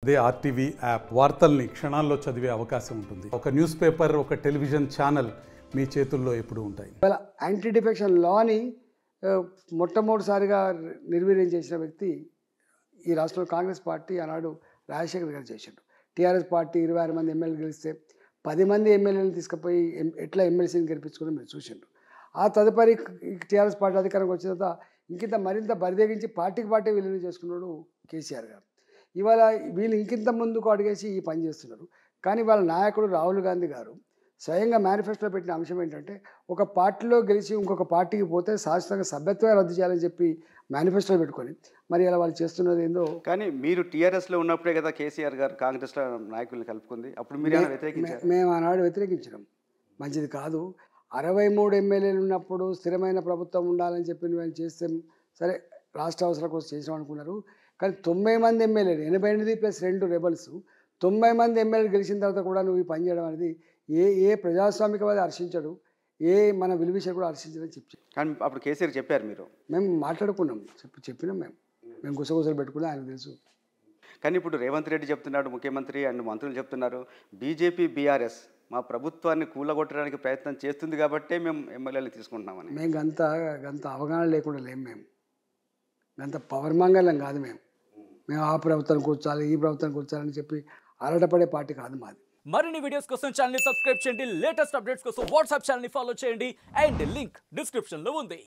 అదే RTV app వార్తల్ని క్షణాల్లో చదివే అవకాశం ఉంటుంది ఒక న్యూస్ పేపర్ ఒక టెలివిజన్ ఛానల్ మీ చేతుల్లో ఎప్పుడూ ఉంటాయి ఇవాళ యాంటీ డిఫెక్షన్ లాని ఆ, మొట్టమొదటిసారిగా నిర్వీర్యం చేసిన వ్యక్తి ఈ రాష్ట్రంలో కాంగ్రెస్ పార్టీ ఆనాడు రాజశేఖర్ గారు చేశాడు టీఆర్ఎస్ పార్టీ ఇరవై ఆరు మంది ఎమ్మెల్యేలు గెలిస్తే పది మంది ఎమ్మెల్యేలు తీసుకుపోయి ఎం- ఎట్లా ఎమ్మెల్సీని గెలిపించుకుని మీరు చూసిండ్రు ఆ తదుపరి టీఆర్ఎస్ పార్టీ అధికారంకి వచ్చిన తర్వాత ఇంకింత మరింత బరిదెగించి పార్టీకి పార్టీ విలీనం చేసుకున్నాడు కేసీఆర్ గారు ఇవాళ వీళ్ళు ఇంకింత ముందుకు అడిగేసి ఈ పని చేస్తున్నారు కానీ వాళ్ళ నాయకుడు రాహుల్ గాంధీ గారు స్వయంగా మేనిఫెస్టోలో పెట్టిన అంశం ఏంటంటే ఒక పార్టీలో గెలిచి ఇంకొక పార్టీకి పోతే శాశ్వతంగా సభ్యత్వమే రద్దు చేయాలని చెప్పి మేనిఫెస్టోలో పెట్టుకొని మరి ఇలా వాళ్ళు చేస్తున్నది ఏందో కానీ మీరు టీఆర్ఎస్లో ఉన్నప్పుడే కదా కేసీఆర్ గారు కాంగ్రెస్లో నాయకుల్ని కలుపుకుంది అప్పుడు మీరు ఏమైనా వ్యతిరేకించారు మే- మేము ఆనాడు వ్యతిరేకించినాం మంచిది కాదు అరవై మూడు ఎమ్మెల్యేలు ఉన్నప్పుడు స్థిరమైన ప్రభుత్వం ఉండాలని చెప్పి మేము చేస్తే సరే రాష్ట్ర అవసరం కోసం చేసాం అనుకున్నారు కానీ తొంభై మంది ఎమ్మెల్యేలు ఎనభై ఎనిమిది ప్లస్ రెండు రెబల్స్ తొంభై మంది ఎమ్మెల్యేలు గెలిచిన తర్వాత కూడా నువ్వు ఈ పని చేయడం అనేది ఏ ఏ ప్రజాస్వామికవాది హర్షించడు ఏ మన విలువిషయం కూడా హర్షించడని చెప్పి కానీ అప్పుడు కేసీఆర్ చెప్పారు మీరు మేము మాట్లాడుకున్నాం చెప్పి చెప్పినాం మేము మేము గుసగుసలు పెట్టుకున్నాం ఆయనకు తెలుసు కానీ ఇప్పుడు రేవంత్ రెడ్డి చెప్తున్నాడు ముఖ్యమంత్రి అండ్ మంత్రులు చెప్తున్నారు బీజేపీ బీఆర్ఎస్ మా ప్రభుత్వాన్ని కూలగొట్టడానికి ప్రయత్నం చేస్తుంది కాబట్టే మేము ఎమ్మెల్యేలు తీసుకుంటున్నామని మేము గంత గంత అవగాహన లేకుండా లేం మేము గంత పవర్ మంగళం కాదు మేము మేము ఆ ప్రభుత్వానికి కూర్చోాలి ఈ ప్రభుత్వానికి కూర్చోాలని చెప్పి అరటపడే పార్టీ కాదు మాది మరిన్ని వీడియోస్ కోసం ఛానల్ ని సబ్స్క్రైబ్ చేయండి లేటెస్ట్ అప్డేట్స్ కోసం వాట్సాప్ ఛానల్ ని ఫాలో చేయండి అండ్ లింక్ డిస్క్రిప్షన్ లో ఉంది